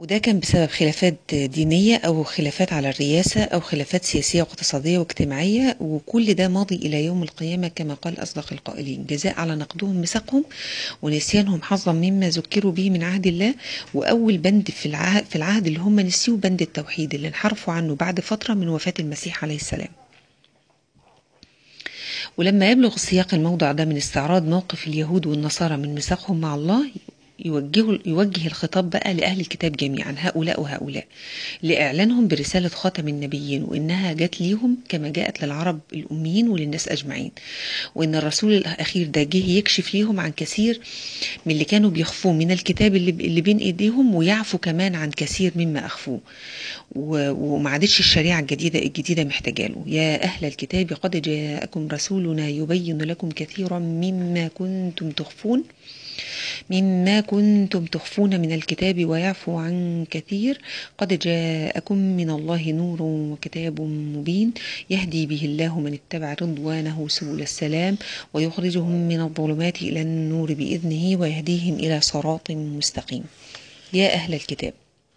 وده كان بسبب خلافات دينية أو خلافات على الرئاسة أو خلافات سياسية واقتصادية واجتماعية وكل ده ماضي إلى يوم القيامة كما قال أصدق القائلين جزاء على نقضهم ميثاقهم ونسيانهم حظا مما ذكروا به من عهد الله وأول بند في العهد, في العهد اللي هم نسيوا بند التوحيد اللي انحرفوا عنه بعد فترة من وفاة المسيح عليه السلام ولما يبلغ سياق الموضع ده من استعراض موقف اليهود والنصارى من ميثاقهم مع الله يوجه, يوجه الخطاب بقى لأهل الكتاب جميعا هؤلاء وهؤلاء لإعلانهم برسالة خاتم النبيين وإنها جت ليهم كما جاءت للعرب الأميين وللناس أجمعين وإن الرسول الأخير ده جه يكشف ليهم عن كثير من اللي كانوا بيخفوه من الكتاب اللي, اللي بين إيديهم ويعفو كمان عن كثير مما أخفوه وما عادتش الشريعة الجديدة الجديدة محتاجة له يا أهل الكتاب قد جاءكم رسولنا يبين لكم كثيرا مما كنتم تخفون مما كنتم تخفون من الكتاب ويعفو عن كثير قد جاءكم من الله نور وكتاب مبين يهدي به الله من اتبع رضوانه سبل السلام ويخرجهم من الظلمات إلى النور بإذنه ويهديهم إلى صراط مستقيم يا أهل الكتاب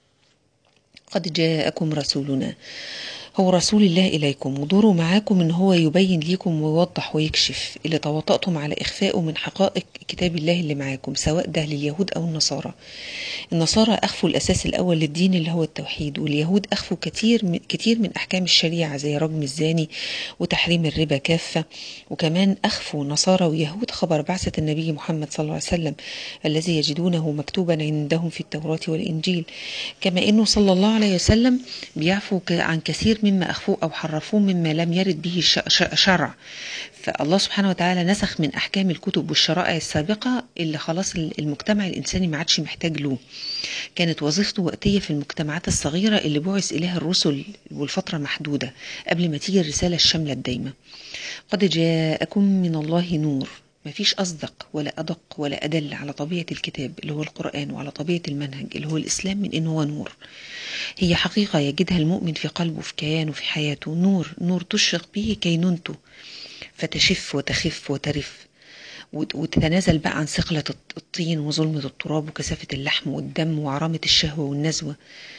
قد جاءكم رسولنا هو رسول الله إليكم ودوره معاكم إن هو يبين ليكم ويوضح ويكشف اللي تواطأتم على إخفائه من حقائق كتاب الله اللي معاكم سواء ده لليهود أو النصارى النصارى أخفوا الأساس الأول للدين اللي هو التوحيد واليهود أخفوا كتير من, كتير من أحكام الشريعة زي رجم الزاني وتحريم الربا كافة وكمان أخفوا نصارى ويهود خبر بعثة النبي محمد صلى الله عليه وسلم الذي يجدونه مكتوبا عندهم في التوراة والإنجيل كما أنه صلى الله عليه وسلم بيعفو عن كثير مما أخفوه أو حرفوه مما لم يرد به شرع فالله سبحانه وتعالى نسخ من أحكام الكتب والشرائع السابقة اللي خلاص المجتمع الإنساني ما عادش محتاج له كانت وظيفته وقتية في المجتمعات الصغيرة اللي بعث إليها الرسل والفترة محدودة قبل ما تيجي الرسالة الشاملة الدايمة قد جاءكم من الله نور ما فيش أصدق ولا أدق ولا أدل على طبيعة الكتاب اللي هو القرآن وعلى طبيعة المنهج اللي هو الإسلام من إنه هو نور هي حقيقة يجدها المؤمن في قلبه في كيانه في حياته نور نور تشرق به كينونته فتشف وتخف وترف وتتنازل بقى عن ثقلة الطين وظلمة التراب وكثافة اللحم والدم وعرامة الشهوة والنزوة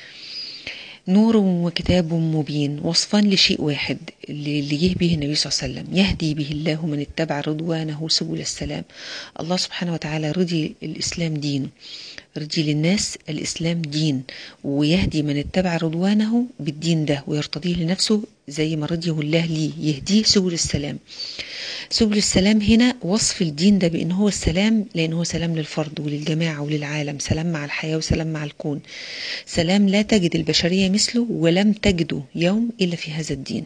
نور وكتاب مبين وصفان لشيء واحد اللي جه به النبي صلى الله عليه وسلم يهدي به الله من اتبع رضوانه سبل السلام الله سبحانه وتعالى رضي الإسلام دين رضي للناس الإسلام دين ويهدي من اتبع رضوانه بالدين ده ويرتضيه لنفسه زي ما رضيه الله ليه يهديه سبل السلام سبل السلام هنا وصف الدين ده بأن هو السلام لأن هو سلام للفرد وللجماعة وللعالم سلام مع الحياة وسلام مع الكون سلام لا تجد البشرية مثله ولم تجده يوم إلا في هذا الدين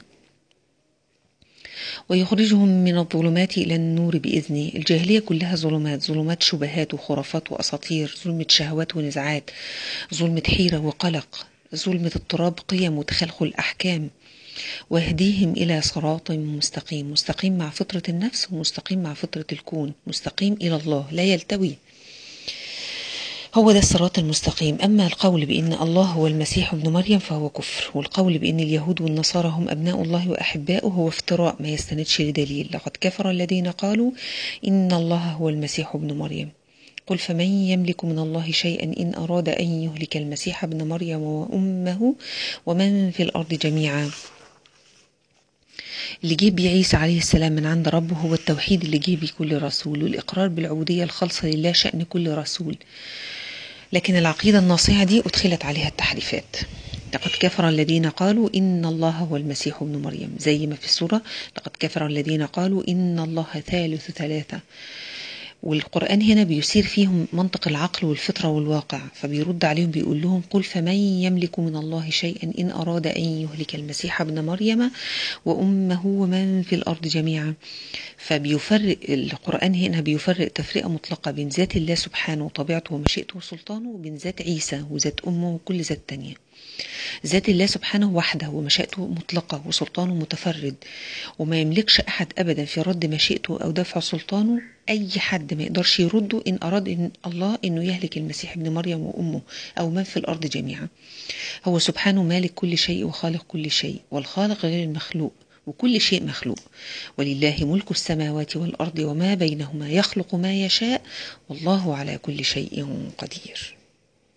ويخرجهم من الظلمات إلى النور بإذنه الجاهلية كلها ظلمات ظلمات شبهات وخرافات وأساطير ظلمة شهوات ونزعات ظلمة حيرة وقلق ظلمة اضطراب قيم وتخلخل أحكام واهديهم إلى صراط مستقيم مستقيم مع فطرة النفس ومستقيم مع فطرة الكون مستقيم إلى الله لا يلتوي هو ده الصراط المستقيم أما القول بأن الله هو المسيح ابن مريم فهو كفر والقول بأن اليهود والنصارى هم أبناء الله وأحباؤه هو افتراء ما يستندش لدليل لقد كفر الذين قالوا إن الله هو المسيح ابن مريم قل فمن يملك من الله شيئا إن أراد أن يهلك المسيح ابن مريم وأمه ومن في الأرض جميعا اللي جه بيه عيسى عليه السلام من عند ربه هو التوحيد اللي جه بيه كل رسول والإقرار بالعبودية الخالصة لله شأن كل رسول لكن العقيدة الناصعة دي أدخلت عليها التحريفات لقد كفر الذين قالوا إن الله هو المسيح ابن مريم زي ما في السورة لقد كفر الذين قالوا إن الله ثالث ثلاثة والقرآن هنا بيسير فيهم منطق العقل والفطرة والواقع فبيرد عليهم بيقول لهم قل فمن يملك من الله شيئا إن أراد أن يهلك المسيح ابن مريم وأمه ومن في الأرض جميعا فبيفرق القرآن هنا بيفرق تفرقة مطلقة بين ذات الله سبحانه وطبيعته ومشيئته وسلطانه وبين ذات عيسى وذات أمه وكل ذات تانية ذات الله سبحانه وحده ومشيئته مطلقة وسلطانه متفرد وما يملكش أحد أبدا في رد مشيئته أو دفع سلطانه أي حد ما يقدرش يرده إن أراد إن الله إنه يهلك المسيح ابن مريم وأمه أو من في الأرض جميعا هو سبحانه مالك كل شيء وخالق كل شيء والخالق غير المخلوق وكل شيء مخلوق ولله ملك السماوات والأرض وما بينهما يخلق ما يشاء والله على كل شيء قدير